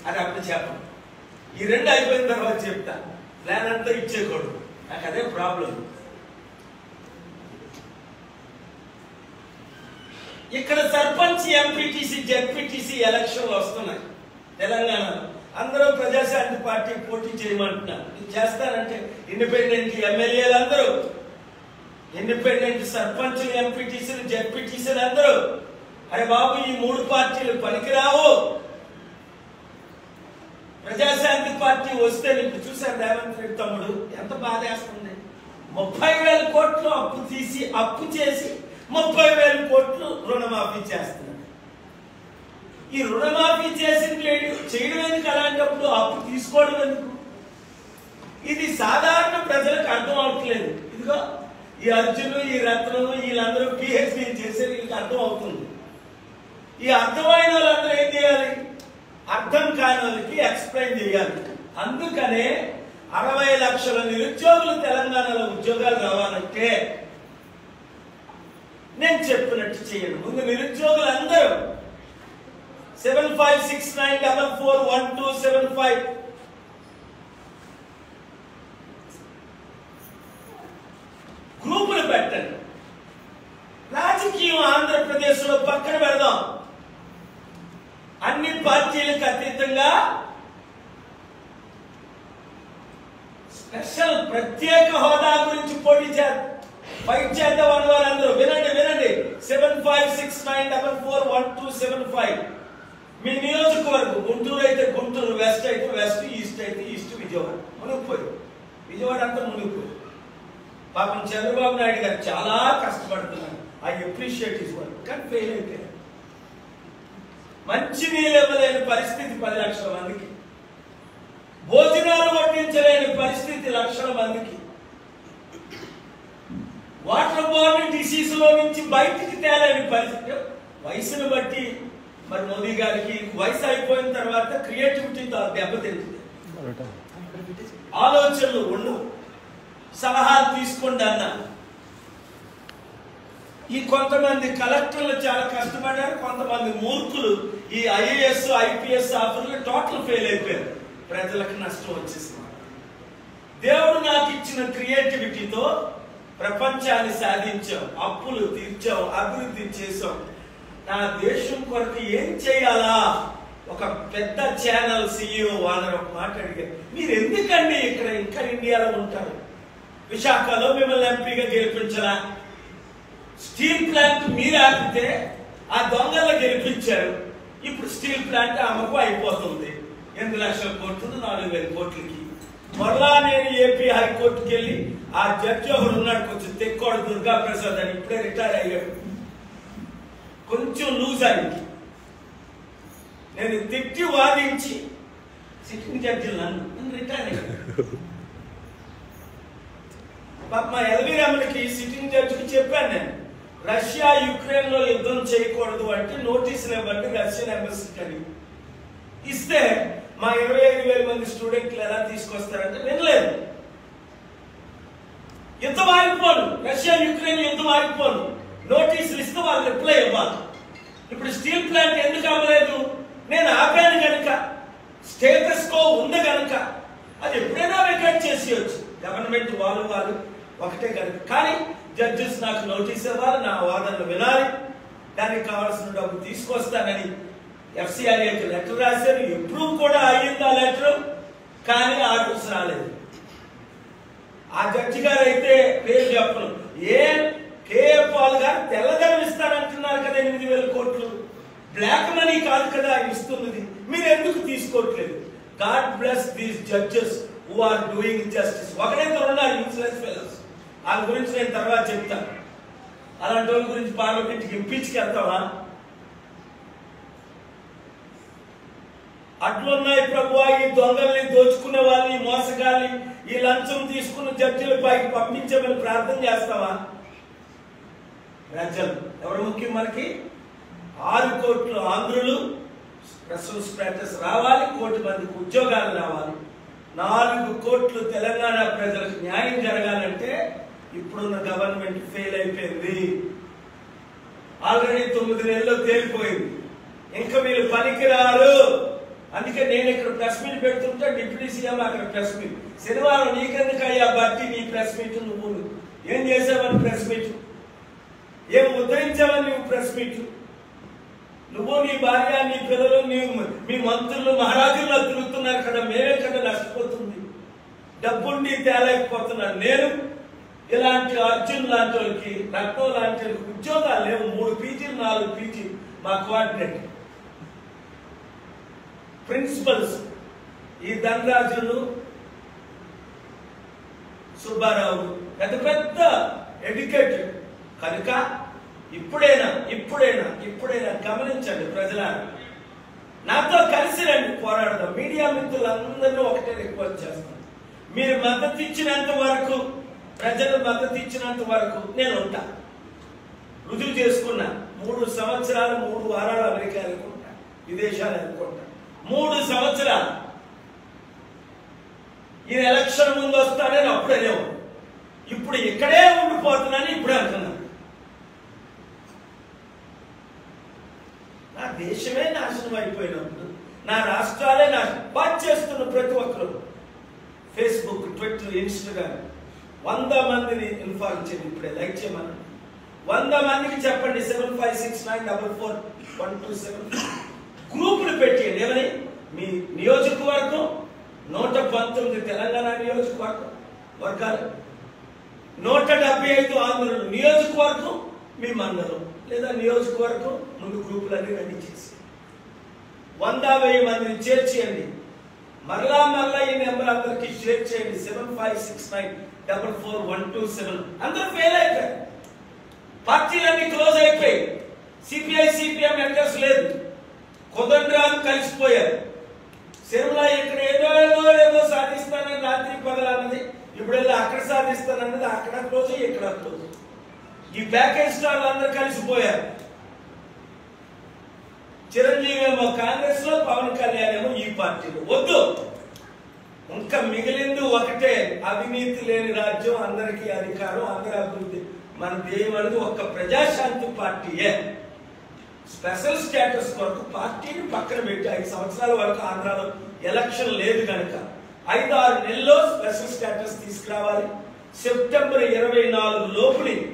అది అప్పుడు చెప్పను ఈ రెండు అయిపోయిన తర్వాత చెప్తా ప్లాన్ అంతా ఇచ్చేకూడదు నాకు అదే ప్రాబ్లం ఇక్కడ సర్పంచ్ ఎంపీటీసీ జెడ్పీటీసీ ఎలక్షన్లు వస్తున్నాయి తెలంగాణలో అందరూ ప్రజాశాంతి పార్టీ పోటీ చేయమంటున్నారు ఇది చేస్తారంటే ఇండిపెండెంట్ ఎమ్మెల్యేలు అందరూ ఇండిపెండెంట్ సర్పంచులు ఎంపీటీసీలు జెడ్పీటీసీలు అందరూ అరే బాబు ఈ మూడు పార్టీలు పనికిరావు ప్రజాశాంతి పార్టీ వస్తే ఇప్పుడు చూశారు రేవంత్ రెడ్డి తమ్ముడు ఎంత బాధేస్తుంది ముప్పై వేల కోట్లు అప్పు తీసి అప్పు చేసి ముప్పై వేల కోట్లు రుణమాఫీ చేస్తున్నాడు ఈ రుణమాఫీ చేసిన లేడు చేయడం ఎందుకు అలాంటప్పుడు అప్పు తీసుకోవడం ఎందుకు ఇది సాధారణ ప్రజలకు అర్థం అవట్లేదు ఇదిగో ఈ అర్జును ఈ రత్నము వీళ్ళందరూ పిహెచ్డి చేసే వీళ్ళకి అర్థం అవుతుంది ఈ అర్థమైన వాళ్ళందరూ ఏం చేయాలి అర్థం కాని వాళ్ళకి ఎక్స్ప్లెయిన్ చేయాలి అందుకనే అరవై లక్షల నిరుద్యోగులు తెలంగాణలో ఉద్యోగాలు రావాలంటే నేను చెప్పినట్టు చేయండి ముందు నిరుద్యోగులు అందరూ seven five six nine double four one two seven five గ్రూపులు పెట్టండి రాజకీయం ఆంధ్రప్రదేశ్ లో పక్కన పెడదాం అన్ని పార్టీలకు అతీతంగా స్పెషల్ ప్రత్యేక హోదా గురించి పోటీ చేద్దాం ఫైట్ చేద్దాం అని వారందరూ వినండి వినండి seven five six nine double four one two seven five మీ నియోజకవర్గం గుంటూరు అయితే గుంటూరు వెస్ట్ అయితే వెస్ట్ ఈస్ట్ అయితే ఈస్ట్ విజయవాడ మునిగిపోయి విజయవాడ అంతా మునిగిపోయి పాపం చంద్రబాబు నాయుడు గారు చాలా కష్టపడుతున్నారు ఐ అప్రిషియేట్ ఇస్ వర్క్ కానీ ఫెయిల్ అయిపోయారు మంచి నీళ్ళు ఇవ్వలేని పరిస్థితి పది లక్షల మందికి భోజనాలు వడ్డించలేని పరిస్థితి లక్షల మందికి వాటర్ బోర్న్ డిసీజ్ లో నుంచి బయటికి తేలేని పరిస్థితి వయసును బట్టి మరి మోదీ గారికి వయసు అయిపోయిన తర్వాత క్రియేటివిటీ దెబ్బతింటుంది ఆలోచనలు ఉండవు సలహాలు తీసుకోండి అన్న ఈ కొంతమంది కలెక్టర్లు చాలా కష్టపడ్డారు కొంతమంది మూర్ఖులు ఈ ఐఏఎస్ ఐపీఎస్ ఆఫర్లు టోటల్ ఫెయిల్ అయిపోయారు ప్రజలకు నష్టం వచ్చేసింది దేవుడు నాకు ఇచ్చిన క్రియేటివిటీతో ప్రపంచాన్ని సాధించాం అప్పులు తీర్చాం అభివృద్ధి చేసాం నా దేశం కొరకు ఏం చేయాలా ఒక పెద్ద ఛానల్ సిఇఓ వాళ్ళని ఒక మాట అడిగారు మీరు ఎందుకండి ఇక్కడ ఇంకా ఇండియాలో ఉంటారు విశాఖలో మిమ్మల్ని ఎంపీగా గెలిపించరా స్టీల్ ప్లాంట్ మీరు ఆపితే ఆ దొంగలు గెలిపించారు ఇప్పుడు స్టీల్ ప్లాంట్ అమ్మకు అయిపోతుంది ఎనిమిది లక్షల కోట్లు నాలుగు వేల కోట్లకి మరలా నేను ఏపీ హైకోర్టుకి వెళ్ళి ఆ జడ్జి ఒకడు ఉన్నాడు కొంచెం తెక్కోడు దుర్గా ప్రసాద్ అని ఇప్పుడే రిటైర్ అయ్యాడు కొంచెం లూజ్ అయింది నేను తిట్టి వాదించి సిట్టింగ్ జడ్జి నన్ను నేను రిటైర్ అయ్యాను పాప మా ఎల్వి రమణకి సిట్టింగ్ జడ్జికి చెప్పాను నేను రష్యా యుక్రెయిన్ లో యుద్ధం చేయకూడదు అంటే నోటీసులు ఇవ్వండి రష్యన్ ఎంబసీకి అని ఇస్తే మా ఇరవై ఐదు వేల మంది స్టూడెంట్లు ఎలా తీసుకొస్తారంటే వినలేదు యుద్ధం ఆగిపోను రష్యా యుక్రెయిన్ యుద్ధం ఆగిపోను నోటీసులు ఇస్తే వాళ్ళు రిప్లై ఇవ్వాలి ఇప్పుడు స్టీల్ ప్లాంట్ ఎందుకు అవ్వలేదు నేను ఆపాను కనుక స్టేటస్ కో ఉంది కనుక అది ఎప్పుడైనా వెకేట్ చేసేయచ్చు గవర్నమెంట్ వాళ్ళు వాళ్ళు ఒకటే కనుక కానీ జడ్జెస్ నాకు నోటీస్ ఇవ్వాలి నా వాదనలు వినాలి దానికి కావాల్సిన డబ్బు తీసుకొస్తానని ఎఫ్సిఆర్ఏకి లెటర్ రాశారు ఎప్పుడు కూడా అయ్యింది ఆ లెటర్ కానీ ఆర్డర్స్ రాలేదు ఆ జడ్జి గారు అయితే పేరు చెప్పను ఏ కేఏ పాల్ గారు తెల్లదనం ఇస్తానంటున్నారు కదా ఎనిమిది వేల కోట్లు బ్లాక్ మనీ కాదు కదా ఆయన ఇస్తున్నది మీరు ఎందుకు తీసుకోవట్లేదు God bless these judges who are doing justice ఒకడైతే ఉన్నారు యూస్లెస్ ఫెలోస్ వాళ్ళ గురించి నేను తర్వాత చెప్తాను అలాంటి వాళ్ళ గురించి పార్లమెంట్కి ఇంపీచ్కి వెళ్తావా అట్లున్నాయి ప్రభు ఈ దొంగల్ని దోచుకునే వాళ్ళు ఈ మోసగాల్ని ఈ లంచం తీసుకున్న జడ్జిల పైకి పంపించమని ప్రార్థన చేస్తావా ప్రజలు ఎవరు ముఖ్యం మనకి ఆరు కోట్లు ఆంధ్రులు స్పెషల్ స్టేటస్ రావాలి కోటి మందికి ఉద్యోగాలు రావాలి నాలుగు కోట్లు తెలంగాణ ప్రజలకు న్యాయం జరగాలంటే ఇప్పుడున్న గవర్నమెంట్ ఫెయిల్ అయిపోయింది ఆల్రెడీ తొమ్మిది నెలల్లో తేలిపోయింది ఇంకా మీరు పనికిరారు అందుకే నేను ఇక్కడ ప్రెస్ మీట్ పెడుతుంటే డిప్యూటీ సీఎం అక్కడ ప్రెస్ మీట్ శనివారం నీకెందుకు అయ్యా బట్టి నీ ప్రెస్ మీట్ నువ్వు ఏం చేసావని ప్రెస్ మీట్ ఏం ఉద్ధరించావని నువ్వు ప్రెస్ మీట్ నువ్వు నీ భార్య నీ పిల్లలు నీ మీ మంత్రులు మహారాజుల్లో తిరుగుతున్నారు కదా మేమే కదా నష్టపోతుంది డబ్బుండి తేలేకపోతున్నాను నేను ఇలాంటి అర్జున్ లాంటి వాళ్ళకి రత్నం లాంటి వాళ్ళకి ఉద్యోగాలు లేవు మూడు పీజీలు నాలుగు పీజీలు మా కోఆర్డినేటర్ ప్రిన్సిపల్స్ ఈ ధనరాజులు సుబ్బారావు పెద్ద పెద్ద ఎడ్యుకేటెడ్ కనుక ఇప్పుడైనా ఇప్పుడైనా ఇప్పుడైనా గమనించండి ప్రజల నాతో కలిసి రండి పోరాడదాం మీడియా మిత్రులందరినీ ఒకటే రిక్వెస్ట్ చేస్తాను మీరు మద్దతు ఇచ్చినంత వరకు ప్రజలు మద్దతు ఇచ్చినంత వరకు నేను ఉంటా రుజువు చేసుకున్నా మూడు సంవత్సరాలు మూడు వారాలు అమెరికా అనుకుంటా విదేశాలు అనుకుంటా మూడు సంవత్సరాలు ఈ ఎలక్షన్ ముందు వస్తానని అప్పుడే లేవు ఇప్పుడు ఇక్కడే ఉండిపోతున్నానని ఇప్పుడే అంటున్నాను నా దేశమే నాశనం అయిపోయినప్పుడు నా రాష్ట్రాలే నాశనం వాచ్ చేస్తున్న ప్రతి ఒక్కరు ఫేస్బుక్ ట్విట్టర్ ఇన్స్టాగ్రామ్ వంద మందిని ఇన్ఫార్మ్ చేయండి ఇప్పుడే లైక్ చేయమని వంద మందికి చెప్పండి seven five six nine double four one two seven గ్రూపులు పెట్టేయండి ఏమని మీ నియోజకవర్గం నూట పంతొమ్మిది తెలంగాణ నియోజకవర్గం వర్గాలు నూట డెబ్బై ఐదు ఆంధ్రులు నియోజకవర్గం మీ మండలం లేదా నియోజకవర్గం ముందు గ్రూపులన్నీ రెడీ చేసి వంద వెయ్యి మందిని చేర్చేయండి మరలా మరలా ఈ నెంబర్ అందరికి షేర్ చేయండి seven five six nine double four one two seven అందరూ ఫెయిల్ అయిపోయారు పార్టీలన్నీ క్లోజ్ అయిపోయాయి సిపిఐ సిపిఎం ఎంటర్స్ లేదు కొదండ్రాలు కలిసిపోయారు సిరిమల ఇక్కడ ఏదో ఏదో ఏదో సాధిస్తానని రాత్రి పగలన్నది ఇప్పుడు వెళ్ళి అక్కడ సాధిస్తానన్నది అక్కడ క్లోజ్ ఇక్కడ క్లోజ్ ఈ ప్యాకేజ్ స్టార్లు అందరూ కలిసిపోయారు చిరంజీవి ఏమో కాంగ్రెస్ లో పవన్ కళ్యాణ్ ఏమో ఈ పార్టీలో వద్దు ఇంకా మిగిలింది ఒకటే అవినీతి లేని రాజ్యం అందరికీ అధికారం అందరి అభివృద్ధి మన ధ్యేయం అనేది ఒక్క ప్రజాశాంతి పార్టీయే స్పెషల్ స్టేటస్ కొరకు పార్టీని పక్కన పెట్టి ఐదు సంవత్సరాల వరకు ఆంధ్రాలో ఎలక్షన్ లేదు కనుక ఐదు ఆరు నెలల్లో స్పెషల్ స్టేటస్ తీసుకురావాలి సెప్టెంబర్ ఇరవై నాలుగు లోపుని